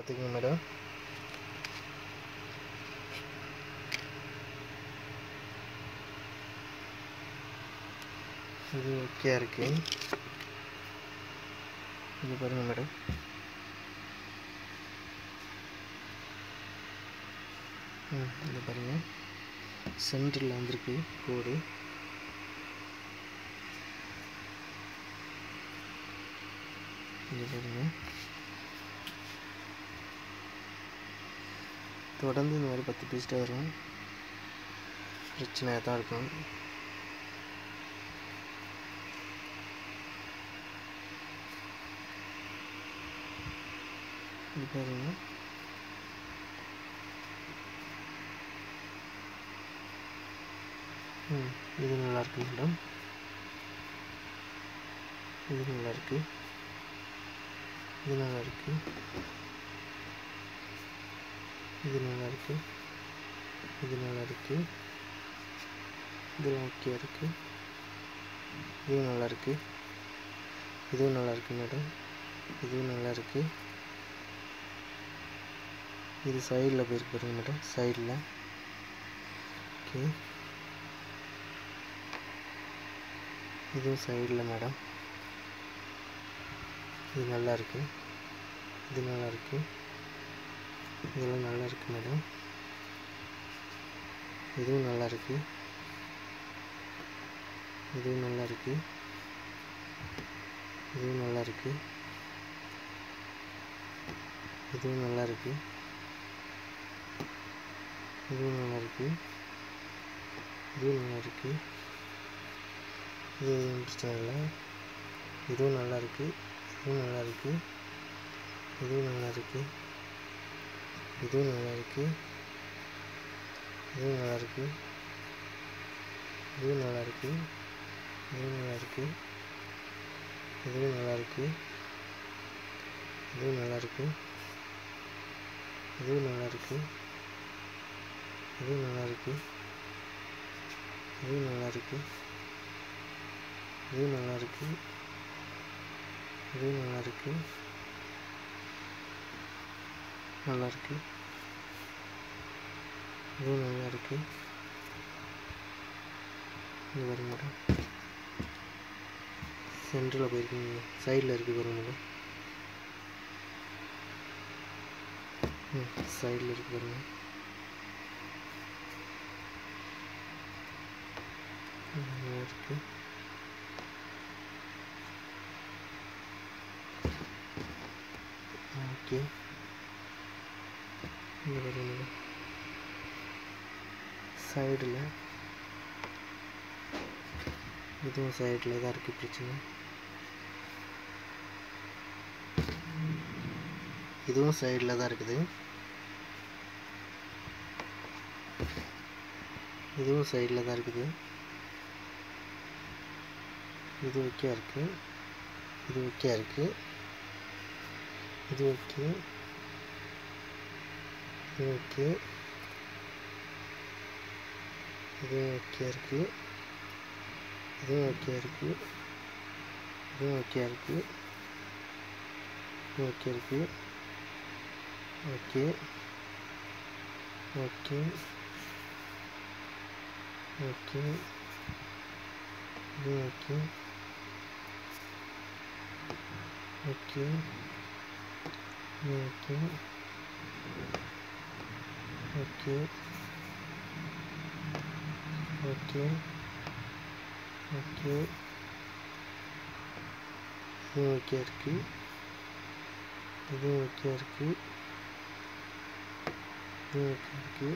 பார்த்துக்கங்க மேடம் இது ஓகே இருக்கு இது பாருங்க மேடம் ம் இது பாருங்க சென்டரில் வந்திருக்கு கோடு இது பாருங்க தொடர்ந்து இந்த மாதிரி பத்து பீஸ்ட்டு வரும் பிரச்சனையாக தான் இருக்கும் இது பாருங்க ம் இது நல்லா இருக்கு மேடம் இது நல்லா இருக்கு இது நல்லா இருக்கு இது நல்லா இருக்கு இது நல்லா இருக்கு இது ஓகே இருக்கு இதுவும் நல்லா இருக்கு இதுவும் நல்லா இருக்கு மேடம் இதுவும் நல்லா இருக்கு இது சைடில் போயிருக்கு பாருங்க மேடம் சைடில் ஓகே இதுவும் சைடில் மேடம் இது நல்லா இருக்கு இது நல்லா இருக்கு இதெல்லாம் நல்லா இருக்கு மேடம் இதுவும் நல்லா இருக்கு இதுவும் நல்லா இருக்கு இதுவும் நல்லா இருக்கு இதுவும் நல்லா இருக்கு இதுவும் நல்லா இருக்கு இதுவும் நல்லா இருக்கு இது எதுவும் பிரச்சனை இல்லை இதுவும் நல்லா இருக்கு இதுவும் நல்லா இருக்கு இதுவும் நல்லா இருக்கு இதுவும் நல்லா இருக்கு இதுவும் நல்லா இருக்கு இதுவும் நல்லா இருக்கு இதுவும் நல்லா இருக்கு இதுவும் நல்லா இருக்கு இதுவும் நல்லா இருக்கு இதுவும் நல்லா இருக்கு இதுவும் நல்லா இருக்கு இதுவும் நல்லா இருக்கு இதுவும் நல்லா இருக்கு இதுவும் நல்லா இருக்கு நல்லா இருக்கு இதுவும் நல்லா இருக்கு இது பாருங்க மேடம் சென்டரில் போயிருக்கீங்க சைடில் இருக்குது பாருங்க மேடம் ம் சைடில் இருக்கு பாருங்க நல்லா இருக்கு ஓகே இங்கே பாருங்க மேடம் சைடில் இதுவும் சைடில் தான் இருக்குது பிரச்சனை இதுவும் சைடில் தான் இருக்குது இதுவும் சைடில் தான் இருக்குது இது ஓகே இருக்கு இது ஓகே இருக்கு இது ஓகே இது ஓகே இது ஓகே இருக்கு இதுவும் ஓகே இருக்கு இதுவும் ஓகே இருக்கு இது ஓகே இருக்கு ஓகே ஓகே ஓகே இது ஓகே ஓகே இது ஓகே ஓகே ஓகே ஓகே இது ஓகே இருக்கு இது ஓகே இருக்கு இது ஓகே இருக்கு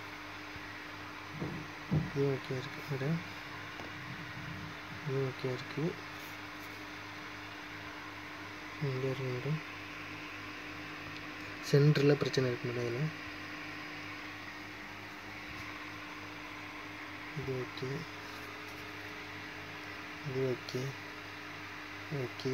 இது ஓகே இருக்கு மேடம் இது ஓகே இருக்கு இங்கே இருக்கு மேடம் சென்டரில் பிரச்சனை இருக்கு மேடம் இதில் இது ஓகே இது ஓகே ஓகே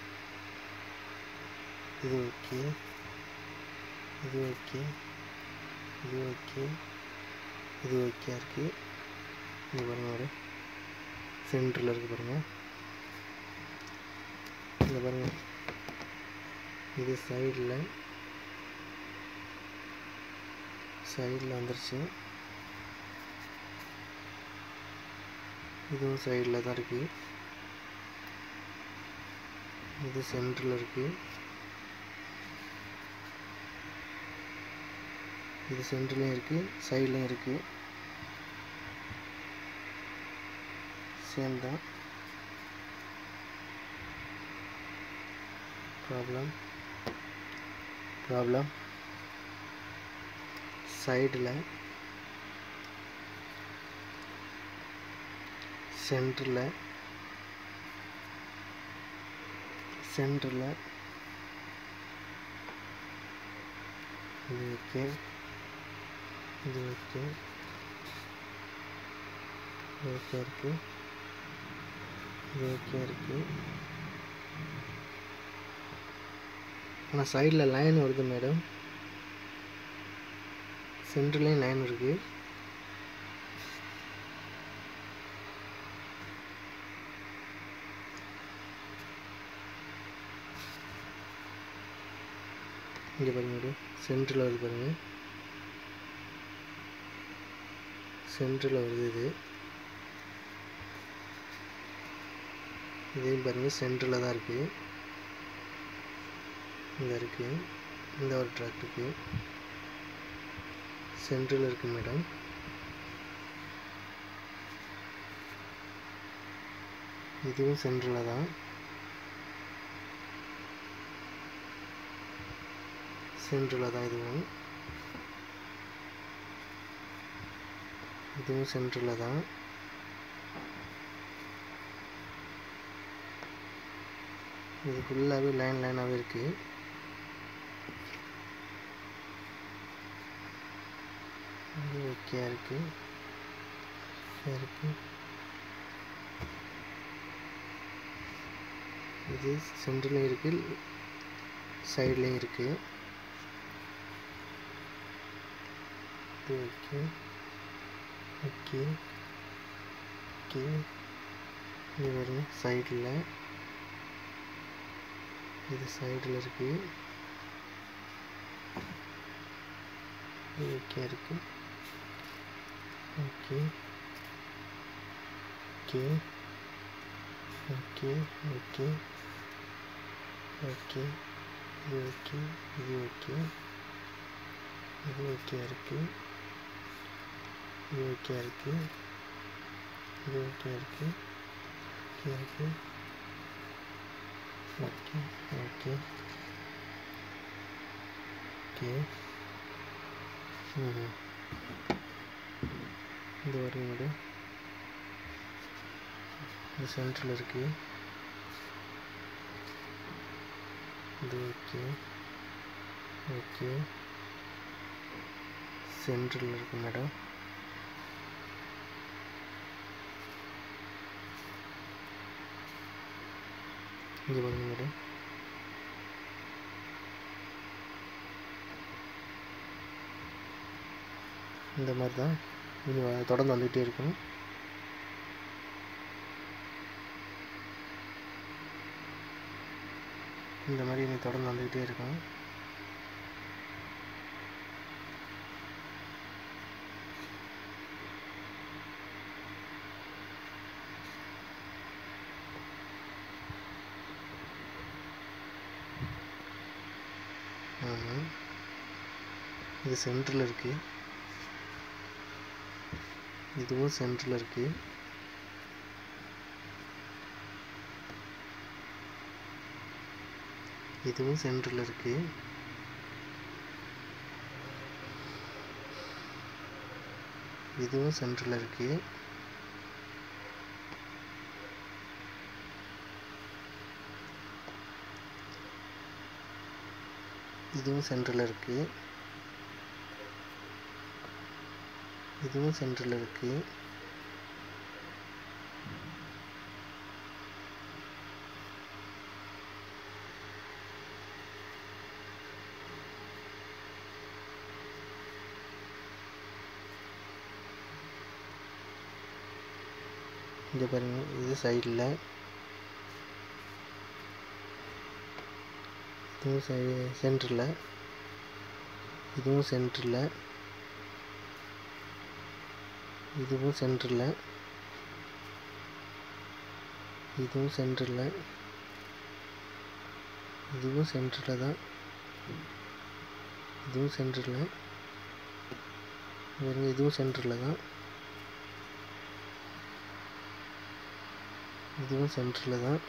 இது ஓகே இது ஓகே இது ஓகே இது ஓகே இருக்கு இங்கே பாருங்க ஒரு சென்டரில் இருக்கு பாருங்க இங்கே பாருங்க இது சைடில் சைடில் வந்துருச்சு இதுவும் சைடில் தான் இருக்குது இது சென்டரில் இருக்குது இது சென்டர்லேயும் இருக்குது சைட்லேயும் இருக்குது சேம் தான் ப்ராப்ளம் ப்ராப்ளம் சைடில் சென்டரில் சென்டரில் இது ஓகே இது ஓகே இது ஓகே இருக்குது இது ஓகே இருக்குது ஆனால் சைடில் லைன் வருது மேடம் சென்டர்லேயும் லைன் இருக்குது இங்கே பாருங்க மேடம் சென்டரில் வருது பாருங்கள் சென்டரில் வருது இது இதையும் பாருங்கள் சென்டரில் தான் இருக்குது இங்கே இருக்குது இந்த ஒரு ட்ராக் இருக்குது சென்டரில் இருக்குது மேடம் இதுவும் சென்டரில் தான் சென்டரில் தான் இதுவும் இதுவும் சென்டரில் தான் இது ஃபுல்லாகவே லைன் லைனாகவே இருக்குது இது ஓகே இருக்குது இருக்குது இது சென்டர்லேயும் இருக்குது சைட்லேயும் இருக்குது இது ஓகே ஓகே ஓகே இது பாருங்க சைடில் இது சைடில் இருக்குது இது ஓகே இருக்கு okay okay okay okay okay இது ஓகே இது ஓகே இது ஓகே இருக்கு இது ஓகே இருக்கு இது ஓகே இருக்கு ஓகே இருக்கு ஓகே ஓகே ஓகே ம் இது வருங்க இது சென்டரில் இருக்குது இது ஓகே ஓகே சென்டரில் இருக்கு மேடம் இங்கே பாருங்க மேடம் இந்த மாதிரி தான் இனி வ- தொடர்ந்து வந்துகிட்டே இருக்கும் இந்த மாதிரி இனி தொடர்ந்து வந்துக்கிட்டே இருக்கும் ஆமாம் இது சென்டரில் இருக்குது இதுவும் சென்டரில் இருக்குது இதுவும் சென்டரில் இருக்குது இதுவும் சென்டரில் இருக்குது இதுவும் சென்டரில் இருக்குது இதுவும் சென்டரில் இருக்குது இங்கே பாருங்க இது சைடில் இதுவும் சை சென்டரில் இதுவும் சென்டரில் இதுவும் சென்டரில் இதுவும் சென்டரில் இதுவும் சென்டரில் தான் இதுவும் சென்டரில் பாருங்க இதுவும் சென்டரில் தான் இதுவும் சென்டரில் தான்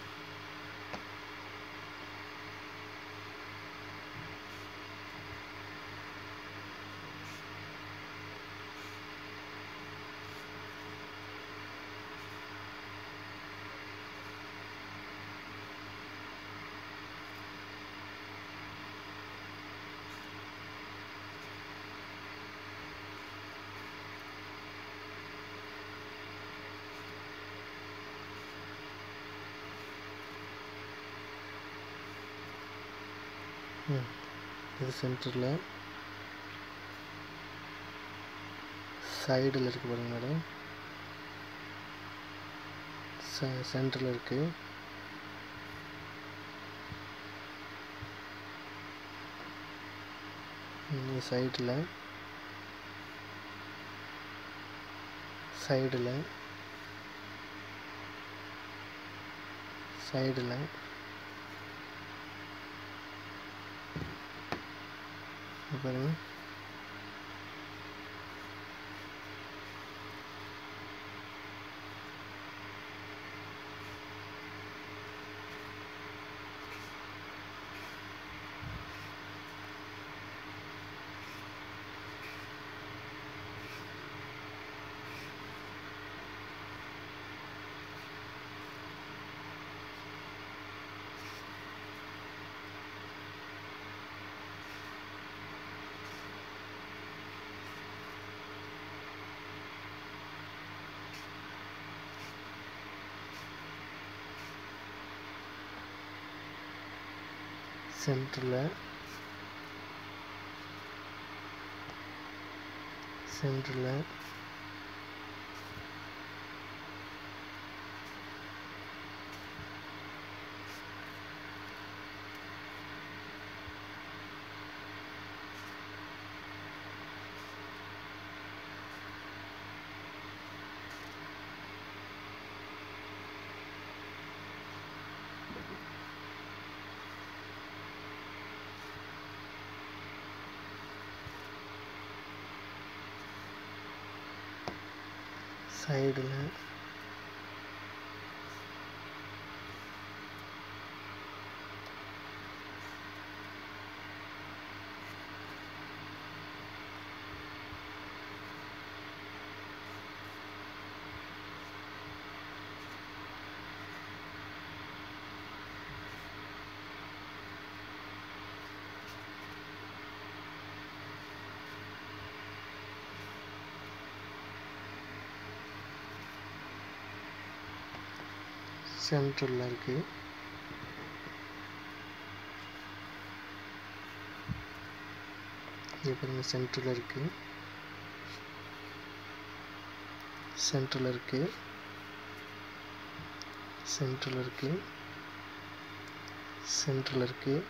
ம் இது சென்டரில் சைடில் இருக்குது பாருங்க மேடம் செ சென்டரில் இருக்குது இது சைடில் சைடில் சைடில் பாருங்க சென்டரில் சென்டரில் சைடில் சென்டரில் இருக்குது இது பாருங்க சென்டரில் இருக்குது சென்டரில் இருக்குது சென்டரில் இருக்குது சென்டரில் இருக்குது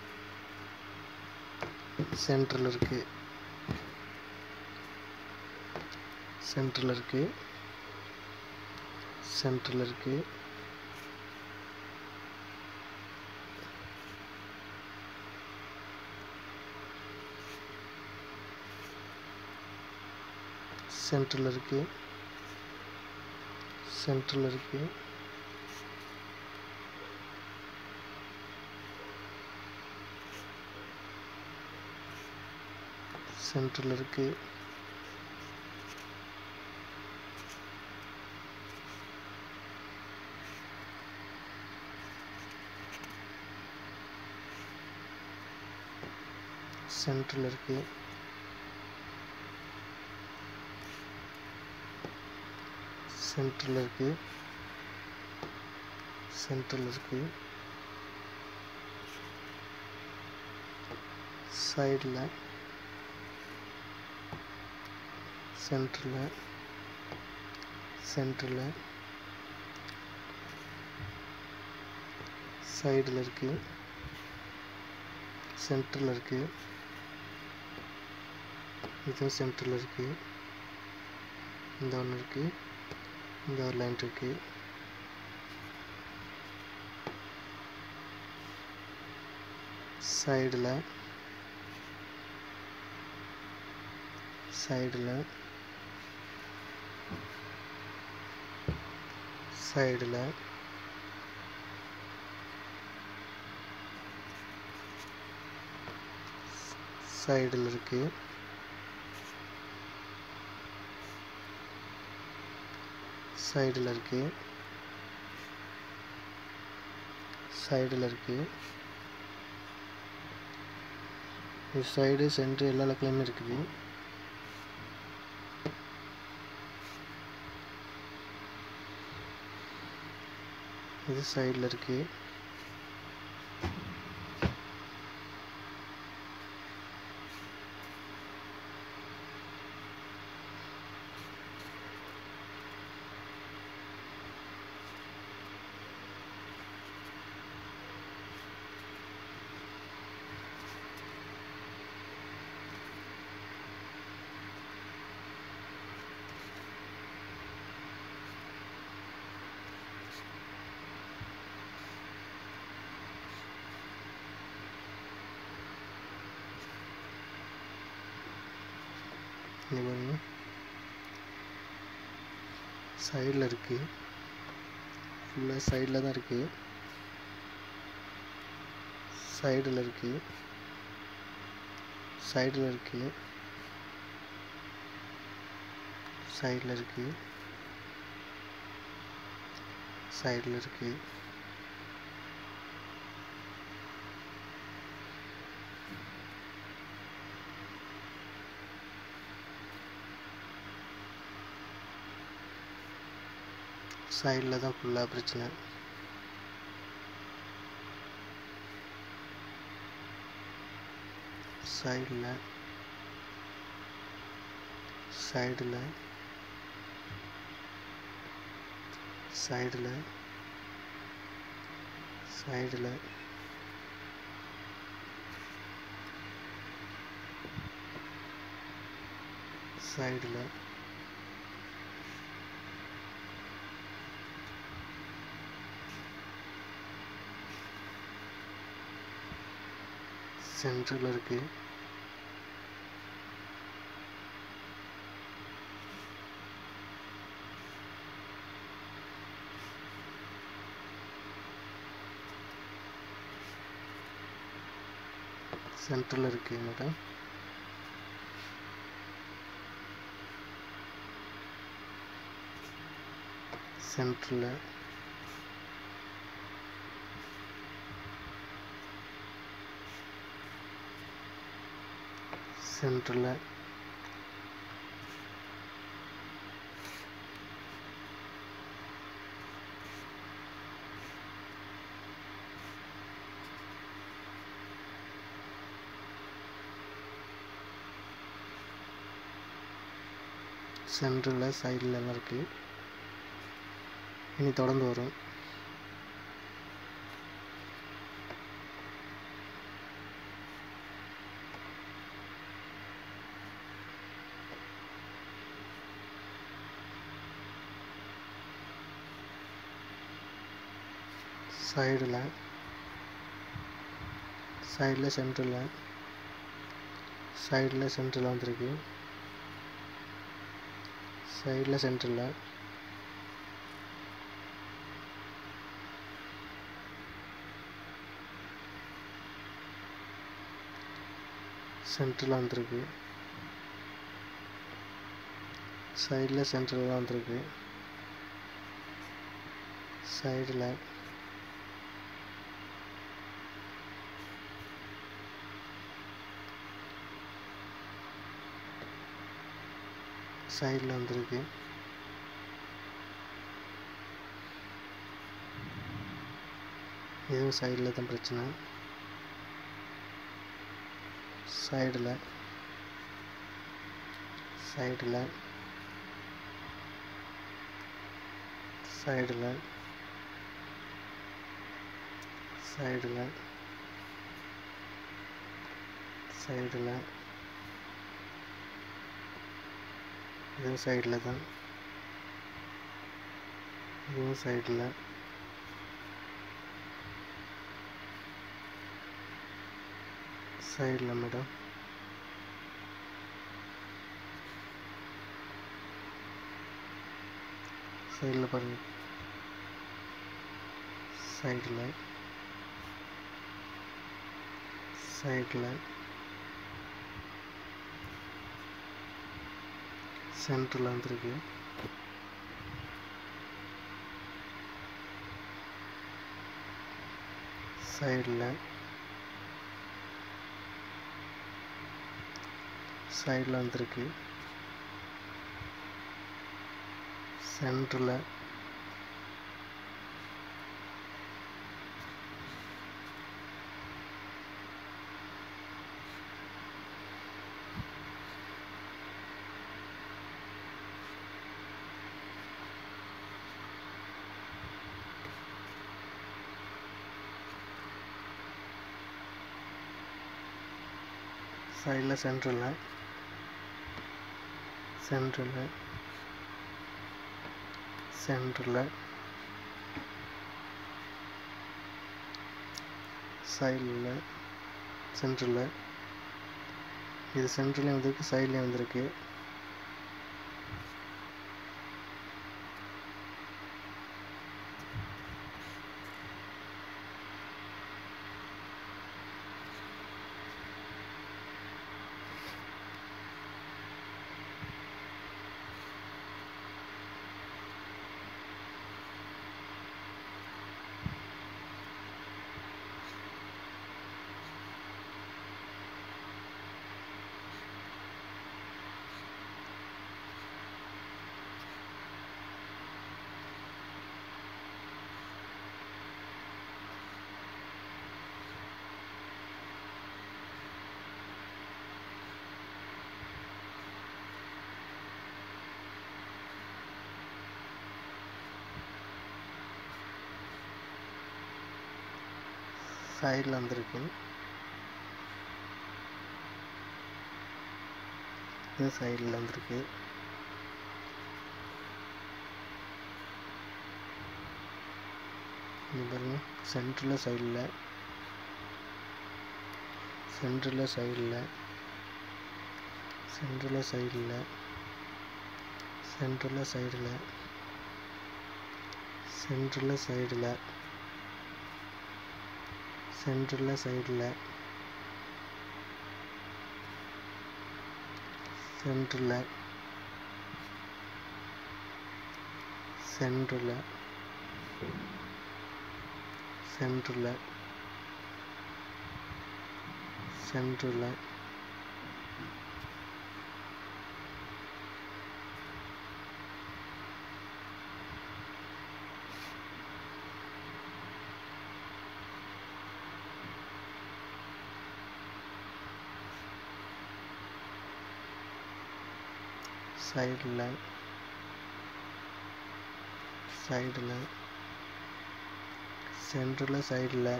சென்டரில் இருக்குது சென்டரில் இருக்குது சென்டரில் இருக்குது சென்டரில் இருக்குது சென்டரில் இருக்குது சென்டரில் இருக்குது சென்டரில் இருக்குது சென்டரில் இருக்குது சென்டரில் இருக்குது சைடில் சென்டரில் சென்டரில் சைடில் இருக்குது சென்டரில் இருக்குது இதுவும் சென்டரில் இருக்குது இந்த ஒன்று இருக்குது இந்த ஒரு லைன் இருக்குது சைடில் சைடில் சைடில் சைடில் இருக்குது சைடில் இருக்குது சைடில் இருக்குது இது சைடு சென்ட்ரு எல்லா லெக்லையுமே இருக்குது இது சைடில் இருக்குது இங்கே பாருங்க சைடில் இருக்குது ஃபுல்லாக சைடில் தான் இருக்குது சைடில் இருக்குது சைடில் இருக்குது சைடில் இருக்குது சைடில் இருக்குது சைடில் தான் ஃபுல்லாக பிரச்சனை சைடில் சைடில் சைடில் சைடில் சைடில் சென்ட்ரல் இருக்குது சென்ட்ரல் இருக்குது மேடம் சென்ட்ரில் சென்ட்ரில் சென்டரில் சைடில் எல்லாம் இருக்குது இனி தொடர்ந்து வரும் சைடில் சைடில் சென்டரில் சைடில் சென்டரில் வந்திருக்கு சைடில் சென்டரில் சென்டரில் வந்திருக்கு சைடில் சென்டரில் வந்திருக்கு சைடில் சைடில் வந்திருக்கு இதுவும் சைடில் தான் பிரச்சனை சைடில் சைடில் சைடில் சைடில் சைடில் இதுவும் சைடில் தான் இதுவும் சைடில் சைடில் மேடம் சைடில் பாருங்கள் சைடில் சைடில் சென்டரில் வந்துருக்கு சைடில் சைடில் வந்திருக்கு சென்டரில் சைடில் சென்டரில் சென்டரில் சென்டரில் சைடில் சென்டரில் இது சென்டர்லேயும் வந்திருக்கு சைட்லேயும் வந்திருக்கு சைடில் வந்திருக்கு இது சைடில் வந்திருக்கு இது பாருங்க சென்டரில் சைடில் சென்டரில் சைடில் சென்டரில் சைடில் சென்டரில் சைடில் சென்டரில் சைடில் சென்டரில் சைடில் சென்டரில் சென்டரில் சென்டரில் சென்டரில் சைடில் சைடில் சென்டரில் சைடில்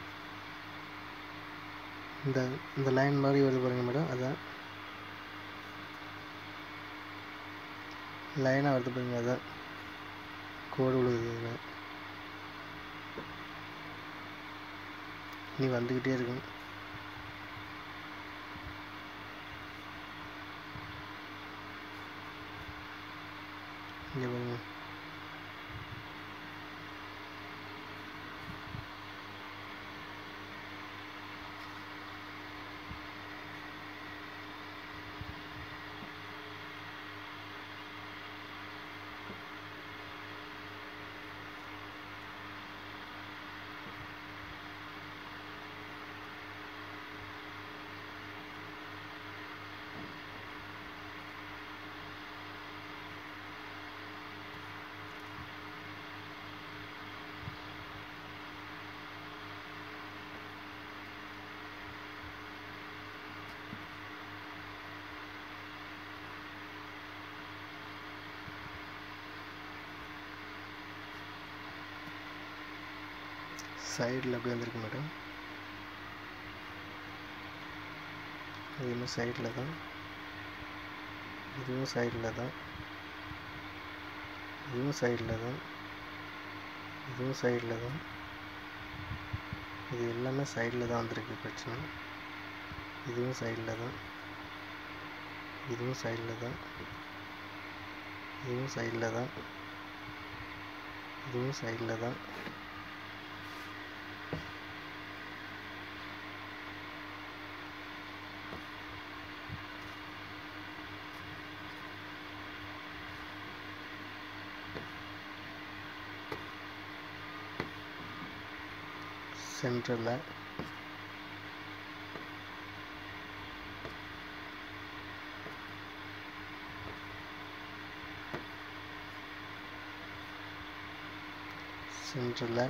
இந்த இந்த லைன் மாதிரி வருது பாருங்க மேடம் அதான் லைனாக வருது பாருங்க அதான் கோடு விழுகுது இதில் நீ வந்துக்கிட்டே இருக்கும் இங்கே பாருங்க சைடில் அப்படி வந்திருக்கு மேடம் இதுவுமே சைடில் தான் இதுவும் சைடில் தான் இதுவும் சைடில் தான் இதுவும் சைடில் தான் இது எல்லாமே சைடில் தான் வந்திருக்கு பிரச்சனை இதுவும் சைடில் தான் இதுவும் சைடில் தான் இதுவும் சைடில் தான் இதுவும் சைடில் தான் சென்டரில் சென்டரில்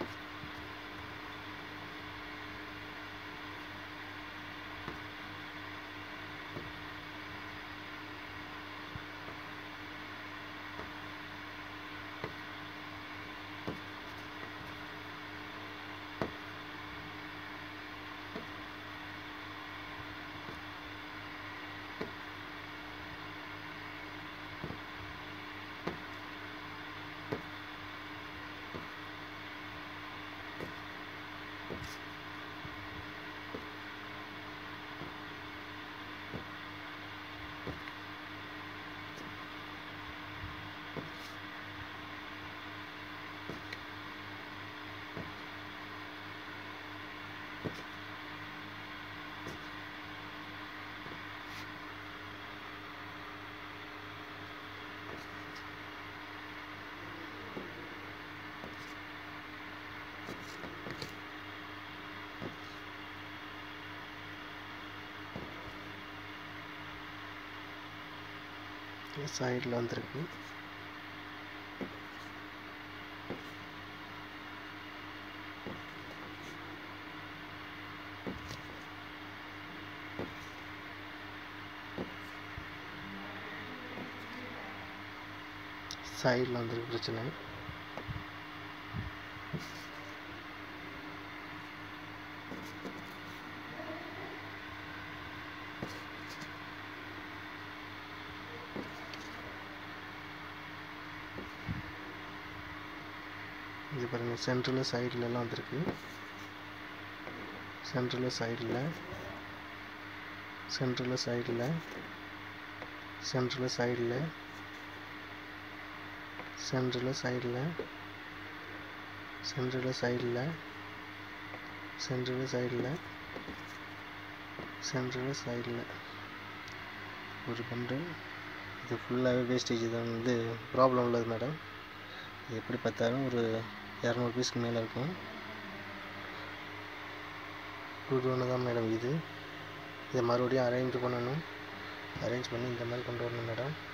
சைடில் வந்திருக்கு சைடில் வந்திருக்கு பிரச்சனை இது பாருங்கள் சென்ட்ரலில் சைட்லலாம் வந்திருக்கு சென்ட்ரலில் சைடில் சென்ட்ரலில் சைடில் சென்ட்ரலில் சைடில் சென்ட்ரலில் சைடில் சென்ட்ரலில் சைடில் சென்ட்ரலில் சைடில் சென்ட்ரலில் சைடில் ஒரு பண்டு இது ஃபுல்லாகவே வேஸ்டேஜ் தான் வந்து ப்ராப்ளம் உள்ளது மேடம் இது எப்படி பார்த்தாலும் ஒரு இரநூறு பீஸ்க்கு மேலே இருக்கும் குட் ஒன்று தான் மேடம் இது இதை மறுபடியும் அரேஞ்ச் பண்ணணும் அரேஞ்ச் பண்ணி இந்த மாதிரி கொண்டு வரணும் மேடம்